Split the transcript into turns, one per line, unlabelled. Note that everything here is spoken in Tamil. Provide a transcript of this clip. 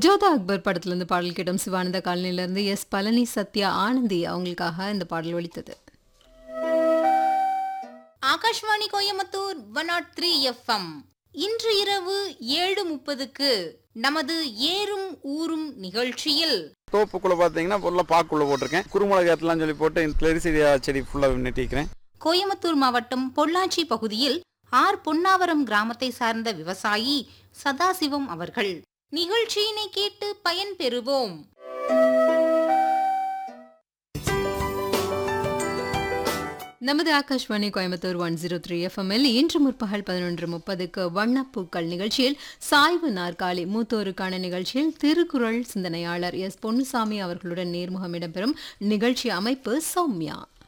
ஜோதா அக்பர் படத்துல இருந்து பாடல் கேட்டோம் சிவானந்த காலனில இருந்து எஸ் பழனி சத்யா ஆனந்தி அவங்களுக்காக இந்த பாடல் ஒலித்தது
Akashvani Coimbatore one nought three FM இன்று இரவு ஏழு முப்பதுக்கு நமது ஏறும் ஊரும் நிகழ்ச்சியில்
தோப்புக்குள்ள பாத்தீங்கன்னா ஃபுல்லா பாக்குள்ள போட்டிருக்கேன் குருமிளகு ஏத்தலாம் சொல்லி போட்டு கிளரிசிரியா செடி ஃபுல்லா நெட்டிக்கிறேன்
கோயம்புத்தூர் மாவட்டம் பொள்ளாச்சி பகுதியில் ஆர் பொன்னாவரம் கிராமத்தை சார்ந்த விவசாயி சதாசிவம் அவர்கள் நிகழ்ச்சியினை கேட்டு பயன் பெறுவோம்
நமது Akashvani Coimbatore one zero three எஃப்எம்எல் இன்று முற்பகல் பதினொன்று முப்பதுக்கு வண்ணப்பூக்கள் நிகழ்ச்சியில் சாய்வு நாற்காலி மூத்தோருக்கான நிகழ்ச்சியில் திருக்குறள் சிந்தனையாளர் எஸ் பொன்னுசாமி அவர்களுடன் நேர்முகம் இடம்பெறும் நிகழ்ச்சி அமைப்பு சௌமியா